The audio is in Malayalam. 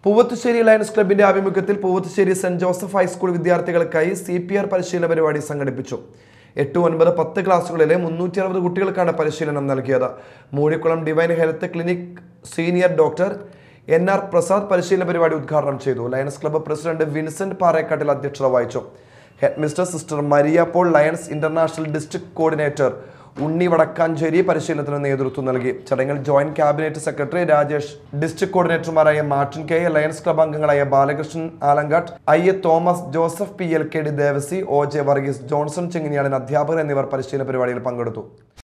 പൂവത്തുശ്ശേരി ലയൺസ് ക്ലബിന്റെ ആഭിമുഖ്യത്തിൽ പൂവത്തുശ്ശേരി സെന്റ് ജോസഫ് ഹൈസ്കൂൾ വിദ്യാർത്ഥികൾക്കായി സി പി ആർ പരിശീലന പരിപാടി സംഘടിപ്പിച്ചു എട്ട് ഒൻപത് പത്ത് ക്ലാസ്സുകളിലെ മുന്നൂറ്റി അറുപത് കുട്ടികൾക്കാണ് പരിശീലനം നൽകിയത് Moozhikkulam divine health clinic senior doctor N R Prasad പരിശീലന പരിപാടി ഉദ്ഘാടനം ചെയ്തു lions club president Vincent Parekkattil അധ്യക്ഷത വഹിച്ചു head mister sister Maria Paul lions international district coordinator Unni Vadakkanchery പരിശീലനത്തിന് നേതൃത്വം നൽകി ചടങ്ങിൽ joint cabinet secretary Rajesh district കോർഡിനേറ്റർമാരായ മാർട്ടിൻ കെ ലയൺസ് ക്ലബ് അംഗങ്ങളായ Balakrishnan Alangatt I A Thomas Joseph P L K D Devasi O J Varghese Johnson Chenginiyadan അധ്യാപകർ എന്നിവർ പരിശീലന പരിപാടിയിൽ പങ്കെടുത്തു